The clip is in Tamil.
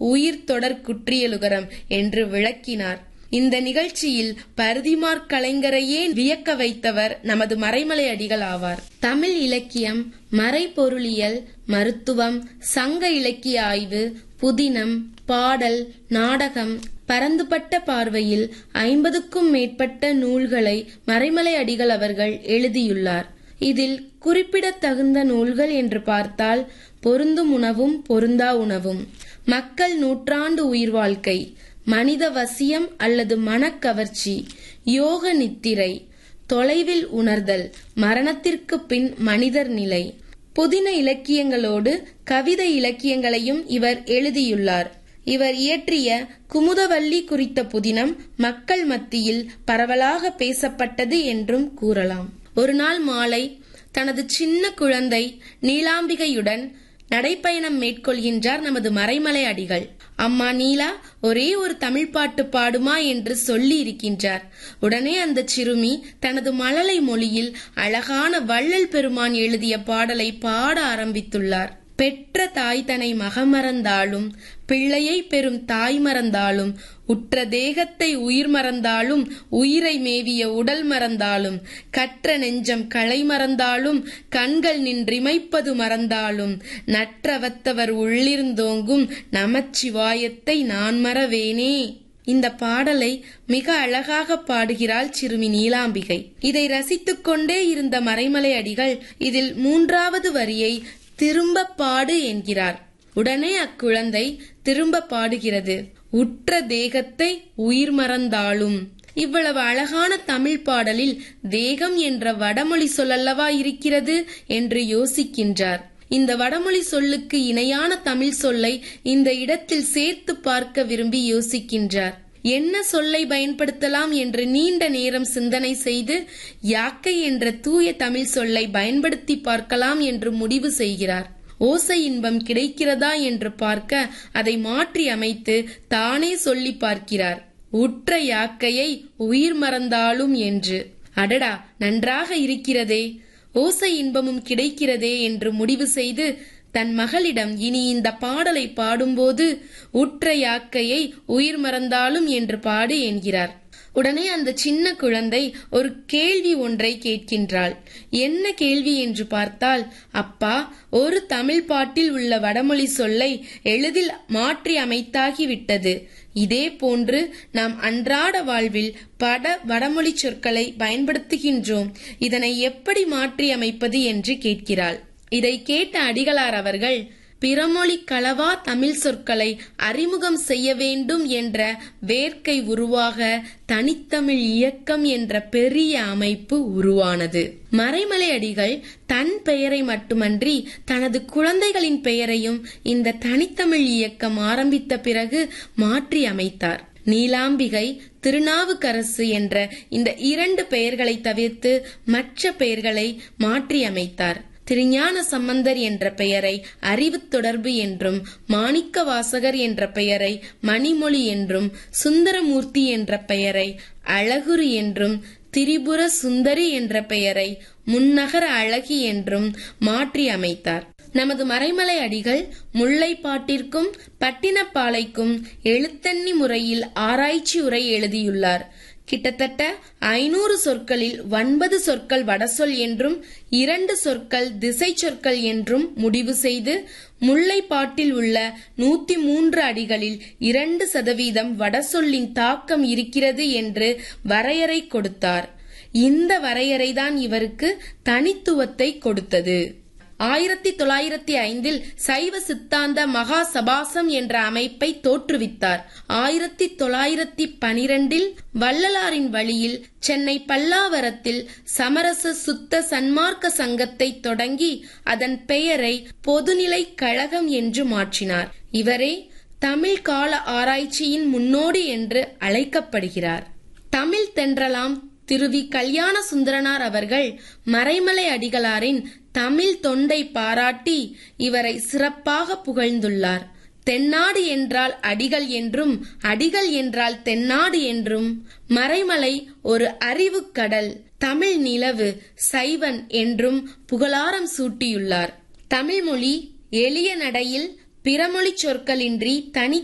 உயிர் தொடர் குற்றியலுகரம் என்று விளக்கினார் இந்த நிகழ்ச்சியில் பருதிமார் கலைஞரையே வியக்க வைத்தவர் நமது மறைமலை அடிகள் ஆவார் தமிழ் இலக்கியம் மறைபொருளியல் மருத்துவம் சங்க இலக்கிய ஆய்வு புதினம் பாடல் நாடகம் பரந்துபட்ட பார்வையில் ஐம்பதுக்கும் மேற்பட்ட நூல்களை மறைமலை அடிகள் அவர்கள் எழுதியுள்ளார் இதில் குறிப்பிடத்தகுந்த நூல்கள் என்று பார்த்தால் பொருந்தும் உணவும் பொருந்தா உணவும் மக்கள் நூற்றாண்டு உயிர் வாழ்க்கை மனித வசியம் அல்லது மனக்கவர்ச்சி யோக நித்திரை தொலைவில் உணர்தல் மரணத்திற்கு பின் மனிதர் நிலை புதின இலக்கியங்களோடு கவிதை இலக்கியங்களையும் இவர் எழுதியுள்ளார் இவர் இயற்றிய குமுதவல்லி குறித்த புதினம் மக்கள் மத்தியில் பரவலாக பேசப்பட்டது என்றும் கூறலாம் ஒரு நாள் மாலை தனது சின்ன குழந்தை நீலாம்பிகையுடன் நடைப்பயணம் மேற்கொள்கின்றார் நமது மறைமலை அடிகள் அம்மா நீலா ஒரே ஒரு தமிழ் பாட்டு பாடுமா என்று சொல்லி இருக்கின்றார் உடனே அந்த சிறுமி தனது மழலை மொழியில் அழகான வள்ளல் பெருமான் எழுதிய பாடலை பாட ஆரம்பித்துள்ளார் பெற்ற தாய் தனை மகமறந்தாலும் பிள்ளையை பெறும் தாய் மறந்தாலும் உற்ற தேகத்தை உயிர் மறந்தாலும் உயிரை மேவிய உடல் மறந்தாலும் கற்ற நெஞ்சம் களை மறந்தாலும் கண்கள் நின்றிமைப்பது மறந்தாலும் நற்றவத்தவர் உள்ளிருந்தோங்கும் நமச்சிவாயத்தை நான் மறவேனே இந்த பாடலை மிக அழகாக பாடுகிறாள் சிறுமி நீலாம்பிகை இதை ரசித்துக் கொண்டே இருந்த மறைமலை அடிகள் இதில் மூன்றாவது வரியை திரும்ப பாடு என்கிறார் உடனே அக்குழந்தை திரும்ப பாடுகிறது உற்ற தேகத்தை உயிர் மறந்தாலும் இவ்வளவு அழகான தமிழ் பாடலில் தேகம் என்ற வடமொழி சொல்லல்லவா இருக்கிறது என்று யோசிக்கின்றார் இந்த வடமொழி சொல்லுக்கு இணையான தமிழ் சொல்லை இந்த இடத்தில் சேர்த்து பார்க்க விரும்பி யோசிக்கின்றார் என்ன சொல்லை பயன்படுத்தலாம் என்று நீண்ட நேரம் சிந்தனை செய்து யாக்கை என்ற தூய தமிழ் சொல்லை பயன்படுத்தி பார்க்கலாம் என்று முடிவு செய்கிறார் ஓசை இன்பம் கிடைக்கிறதா என்று பார்க்க அதை மாற்றி அமைத்து தானே சொல்லி பார்க்கிறார் உற்ற யாக்கையை உயிர் மறந்தாலும் என்று அடடா நன்றாக இருக்கிறதே ஓசை இன்பமும் கிடைக்கிறதே என்று முடிவு செய்து தன் மகளிடம் இனி இந்த பாடலை பாடும்போது உற்ற யாக்கையை உயிர் மறந்தாலும் என்று பாடு என்கிறார் உடனே அந்த சின்ன குழந்தை ஒரு கேள்வி ஒன்றை கேட்கின்றாள் என்ன கேள்வி என்று பார்த்தால் அப்பா ஒரு தமிழ் பாட்டில் உள்ள வடமொழி சொல்லை எளிதில் மாற்றி அமைத்தாகிவிட்டது இதே போன்று நாம் அன்றாட வாழ்வில் பட வடமொழி சொற்களை பயன்படுத்துகின்றோம் இதனை எப்படி மாற்றி அமைப்பது என்று கேட்கிறாள் இதை கேட்ட அடிகளார் அவர்கள் பிறமொழி களவா தமிழ் சொற்களை அறிமுகம் செய்ய வேண்டும் என்ற வேர்க்கை உருவாக தனித்தமிழ் இயக்கம் என்ற பெரிய அமைப்பு உருவானது மறைமலை அடிகள் தன் பெயரை மட்டுமன்றி தனது குழந்தைகளின் பெயரையும் இந்த தனித்தமிழ் இயக்கம் ஆரம்பித்த பிறகு மாற்றி அமைத்தார் நீலாம்பிகை திருநாவுக்கரசு என்ற இந்த இரண்டு பெயர்களை தவிர்த்து மற்ற பெயர்களை மாற்றி அமைத்தார் திருஞான சம்பந்தர் என்ற பெயரை அறிவு தொடர்பு என்றும் மாணிக்க வாசகர் என்ற பெயரை மணிமொழி என்றும் சுந்தரமூர்த்தி என்ற பெயரை அழகுரு என்றும் திரிபுர சுந்தரி என்ற பெயரை முன்னகர அழகி என்றும் மாற்றி அமைத்தார் நமது மறைமலை அடிகள் முல்லைப்பாட்டிற்கும் பட்டினப்பாலைக்கும் எழுத்தண்ணி முறையில் ஆராய்ச்சி உரை எழுதியுள்ளார் கிட்டத்தட்ட ஐநூறு சொற்களில் ஒன்பது சொற்கள் வடசொல் என்றும் இரண்டு சொற்கள் திசை சொற்கள் என்றும் முடிவு செய்து முல்லைப்பாட்டில் உள்ள நூத்தி மூன்று அடிகளில் இரண்டு சதவீதம் வடசொல்லின் தாக்கம் இருக்கிறது என்று வரையறை கொடுத்தார் இந்த வரையறைதான் இவருக்கு தனித்துவத்தை கொடுத்தது ஆயிரத்தி தொள்ளாயிரத்தி ஐந்தில் சைவ சித்தாந்த மகா சபாசம் என்ற அமைப்பை தோற்றுவித்தார் ஆயிரத்தி தொள்ளாயிரத்தி பனிரெண்டில் வள்ளலாரின் வழியில் சென்னை பல்லாவரத்தில் சமரச சுத்த சன்மார்க்க சங்கத்தை தொடங்கி அதன் பெயரை பொதுநிலை கழகம் என்று மாற்றினார் இவரே தமிழ் கால ஆராய்ச்சியின் முன்னோடி என்று அழைக்கப்படுகிறார் தமிழ் தென்றலாம் திருவி கல்யாண சுந்தரனார் அவர்கள் மறைமலை அடிகளாரின் தமிழ் தொண்டை பாராட்டி இவரை சிறப்பாக புகழ்ந்துள்ளார் தென்னாடு என்றால் அடிகள் என்றும் அடிகள் என்றால் தென்னாடு என்றும் மறைமலை ஒரு அறிவு கடல் தமிழ் நிலவு சைவன் என்றும் புகழாரம் சூட்டியுள்ளார் தமிழ்மொழி எளிய நடையில் பிறமொழி சொற்களின்றி தனி